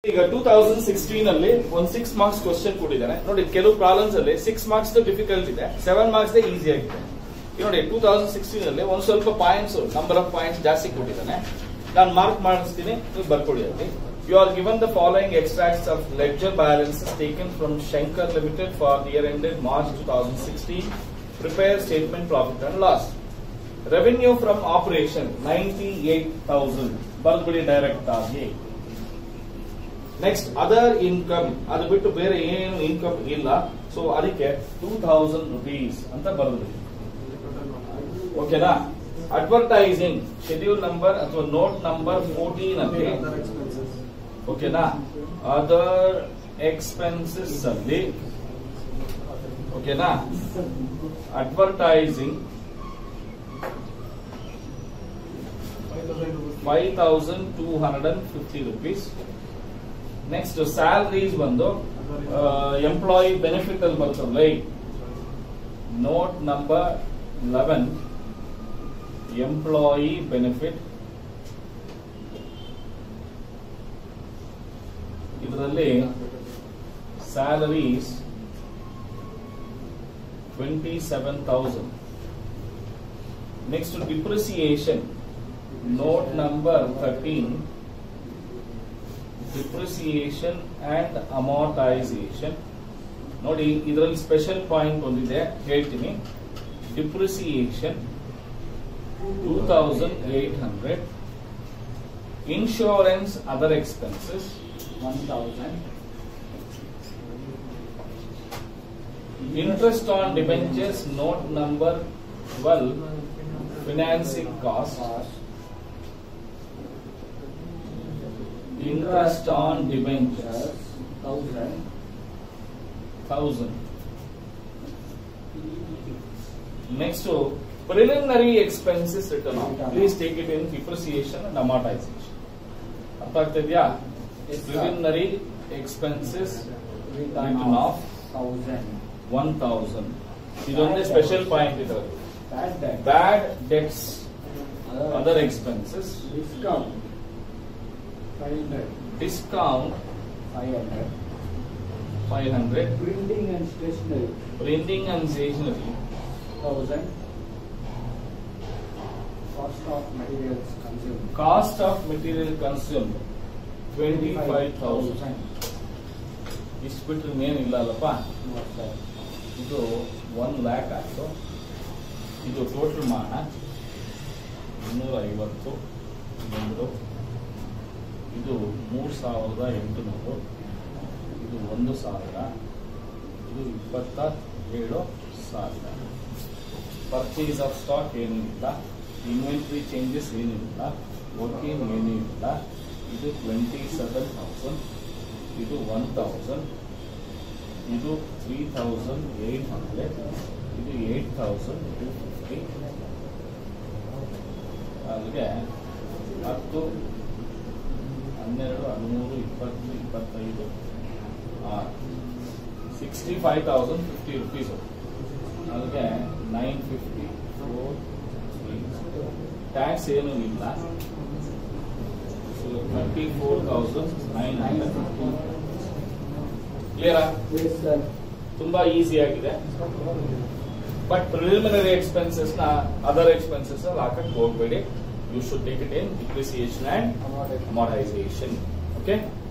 ಈಗ two thousand sixteen ಅಲ್ಲಿ ಒಂದ್ ಸಿಕ್ಸ್ ಮಾರ್ಕ್ಸ್ ಕ್ವಶನ್ ಕೊಟ್ಟಿದ್ದಾನೆ ನೋಡಿ ಕೆಲವು ಪ್ರಾಬ್ಲಮ್ಸ್ ಅಲ್ಲಿ ಸಿಕ್ಸ್ ಮಾರ್ಕ್ಸ್ ಡಿಫಿಕಲ್ಟ್ ಇದೆ ಸೆವೆನ್ ಮಾರ್ಕ್ಸ್ ಈಸಿ ಆಗಿದೆ ಈಗ ನೋಡಿ ಟೂ ತೌಸಂಡ್ ಸಿಕ್ಸ್ಟೀನ್ ಅಲ್ಲಿ ಒಂದ್ ಸ್ವಲ್ಪ ಪಾಯಿಂಟ್ಸ್ ನಂಬರ್ ಆಫ್ ಪಾಯಿಂಟ್ಸ್ ಜಾಸ್ತಿ ಕೊಟ್ಟಿದ್ದಾನೆ ನಾನು ಮಾರ್ಕ್ ಮಾಡಿಸ್ತೀನಿ ನೀವು ಬರ್ಕೊಡಿ ಅಲ್ಲಿ you are given the following extracts of ledger balance taken from Shankar limited for the year ended March two thousand sixteen prepare statement profit and loss revenue from operation ninety eight thousand ಬರ್ದ್ಬಿಡಿ direct ಆಗಿ next other income ಅದು ಬಿಟ್ಟು ಬೇರೆ ಏನು income ಇಲ್ಲ so ಅದಕ್ಕೆ two thousand rupees ಅಂತ ಬರೆದ್ಬಿಡಿ ಓಕೆನಾ ಅಡ್ವರ್ಟೈಸಿಂಗ್ ಶೆಡ್ಯೂಲ್ ನಂಬರ್ ಅಥವಾ ನೋಟ್ ನಂಬರ್ ಫೋರ್ಟೀನ್ ಅಲ್ಲಿ ಓಕೆನಾ ಅದರ್ ಎಕ್ಸ್ಪೆನ್ಸಸ್ ಅಲ್ಲಿ ಓಕೆನಾ advertising five thousand two hundred and fifty rupees next salaries ಬಂದು ಎಂಪ್ಲಾಯಿ ಬೆನಿಫಿಟ್ ಅಲ್ಲಿ ಬರ್ತದೆ note number eleven employee benefit ಇದರಲ್ಲಿ salaries twenty seven thousand next depreciation note number thirteen depreciation and amortisation ನೋಡಿ ಇದರಲ್ಲಿ special point ಒಂದಿದೆ ಹೇಳ್ತೀನಿ depreciation two thousand eight hundred insurance other expenses one thousand, interest on debentures note number twelve financing cost cost, interest on debentures thousand, thousand. Next, preliminary expenses written off. Please take it in depreciation and amortization. ಅರ್ಥ ಆಗ್ತಿದ್ಯಾ Yes, sir. Preliminary expenses written Written off, off. thousand, one thousand ಇದೊಂದೇ special point ಇದರಲ್ಲಿ bad debt, bad debts other, other expenses discount, five hundred, discount five hundred, five hundred printing and stationery, printing and stationery thousand, cost of materials consumed, cost of material consume twenty five thousand ಇಷ್ಟು ಬಿಟ್ರೆ ಇನ್ನೇನಿಲ್ಲ ಅಲ್ಲಪ್ಪ no, sir, ಇದು one lakh ಆಯಿತು ಇದು total ಮಾಡ ಇನ್ನೂರ ಐವತ್ತು ಇನ್ನೊಂದು ಇದು ಮೂರು ಸಾವಿರದ ಎಂಟುನೂರು ಇದು ಒಂದು ಸಾವಿರ ಇದು ಇಪ್ಪತ್ತ ಏಳು ಸಾವಿರ ಪರ್ಚೇಸ್ ಆಫ್ ಸ್ಟಾಕ್ ಏನೂ ಇಲ್ಲ ಇನ್ವೆಂಟ್ರಿ ಚೇಂಜಸ್ ಏನೂ ಇಲ್ಲ ವರ್ಕಿಂಗ್ ಏನೂ ಇಲ್ಲ ಇದು ಟ್ವೆಂಟಿ ಸೆವೆನ್ ತೌಸಂಡ್ ಇದು ಒನ್ ತೌಸಂಡ್ ಇದು ತ್ರೀ ತೌಸಂಡ್ ಏಟ್ ಹಂಡ್ರೆಡ್ ಇದು ಏಟ್ ತೌಸಂಡ್ ಟು ಫಿಫ್ಟಿ ಅಲ್ಲಿಗೆ ಹತ್ತು ಹನ್ನೆರಡು ಹದಿಮೂರು ಇಪ್ಪತ್ತು ಇಪ್ಪತ್ತೈದು ಆರು sixty five thousand fifty rupees ಅಲ್ಲಿಗೆ ನೈನ್ ಫಿಫ್ಟಿ ಫೋರ್ ಟ್ಯಾಕ್ಸ್ ಏನೂ ಇಲ್ಲ thirty four thousand nine hundred ಕ್ಲಿಯರಾ yes, sir, ತುಂಬಾ ಈಸಿ ಆಗಿದೆ ಬಟ್ ಪ್ರಿಲಿಮಿನರಿ ಎಕ್ಸ್ಪೆನ್ಸಸ್ ನ ಅದರ್ ಎಕ್ಸ್ಪೆನ್ಸಸ್ ಅಲ್ಲಿ ಹಾಕಕ್ ಹೋಗ್ಬೇಡಿ you should take it in depreciation and amortization. Amortisation okay